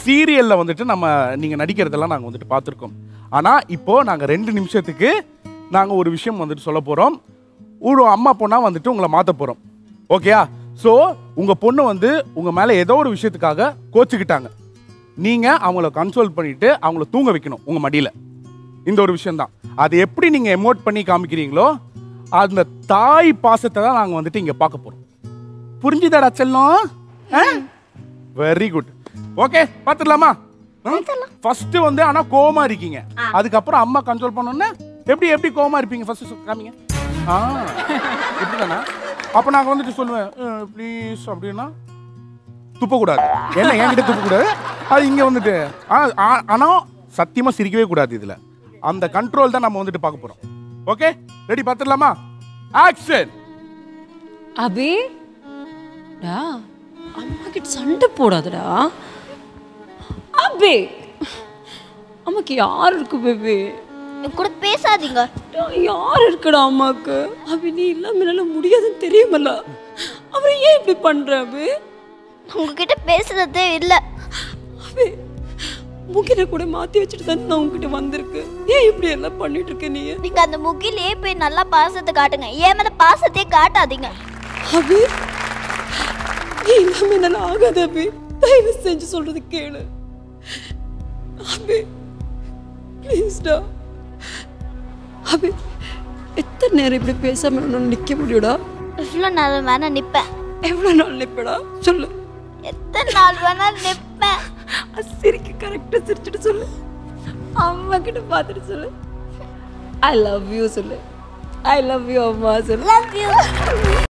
சீரியலில் வந்துட்டு நம்ம நீங்கள் நடிக்கிறதெல்லாம் நாங்கள் வந்துட்டு பார்த்துருக்கோம் ஆனால் இப்போது நாங்கள் ரெண்டு நிமிஷத்துக்கு நாங்கள் ஒரு விஷயம் வந்துட்டு சொல்ல போகிறோம் ஒரு அம்மா பொண்ணாக வந்துட்டு உங்களை மாற்ற போகிறோம் ஓகேயா ஸோ உங்கள் பொண்ணு வந்து உங்கள் மேலே ஏதோ ஒரு விஷயத்துக்காக கோச்சிக்கிட்டாங்க நீங்கள் அவங்கள கன்சோல் பண்ணிவிட்டு அவங்கள தூங்க வைக்கணும் உங்கள் மடியில் இந்த ஒரு விஷயம்தான் அது எப்படி நீங்கள் எமோட் பண்ணி காமிக்கிறீங்களோ அந்த தாய் பாசத்தை தான் நாங்கள் வந்துட்டு இங்கே பார்க்க போகிறோம் புரிஞ்சுதாடா செல்லம் வெரி குட் ஓகே பார்த்துடலாமா ஃபர்ஸ்ட் வந்து ஆனா கோவமா இருக்கீங்க அதுக்கப்புறம் அம்மா கண்ட்ரோல் பண்ணோன்னே எப்படி எப்படி கோவமா இருப்பீங்க ஃபர்ஸ்ட் காமிங்க ஆ இப்படிதானா அப்ப நாங்க வந்துட்டு சொல்லுவேன் ப்ளீஸ் அப்படின்னா துப்பக்கூடாது என்ன என்கிட்ட துப்பக்கூடாது அது இங்க வந்துட்டு ஆ, ஆ, ஆனா சத்தியமா சிரிக்கவே கூடாது இதுல அந்த கண்ட்ரோல் தான் நம்ம வந்துட்டு பார்க்க போறோம் ஓகே ரெடி பார்த்துடலாமா ஆக்ஷன் அபி டா அம்மா கிட்ட சண்டை போடாதடா அபி அம்மாக்கு யார் இருக்கு பேபி என் கூட பேசாதீங்க யார் இருக்குடா அம்மாக்கு அபி நீ இல்லாம என்னால முடியாதுன்னு தெரியுமல்ல அப்புறம் ஏன் இப்படி பண்ற அபி உங்ககிட்ட பேசுறதே இல்ல அபி முகில கூட மாத்தி வச்சுட்டு தான் நான் உங்ககிட்ட வந்திருக்கேன் ஏன் இப்படி எல்லாம் பண்ணிட்டு இருக்க நீ நீங்க அந்த முகிலே போய் நல்லா பாசத்தை காட்டுங்க ஏன் மேல பாசத்தையே காட்டாதீங்க அபி நீ இல்லாம என்னால ஆகாது அபி தயவு செஞ்சு சொல்றது கேளு அபி ப்ளீஸ்டா அபி எத்தனை நேரம் இப்படி பேசாம நான் நிக்க முடியுடா இவ்வளோ நேரம் வேணா நிப்பேன் எவ்வளவு நாள் நிப்படா சொல்லு எத்தனை நாள் வேணா நிப்பேன் சிரிக்க கரெக்டா சிரிச்சுட்டு சொல்லு அம்மா கிட்ட பார்த்துட்டு சொல்லு ஐ லவ் யூ சொல்லு ஐ லவ் யூ அம்மா சொல்லு லவ் யூ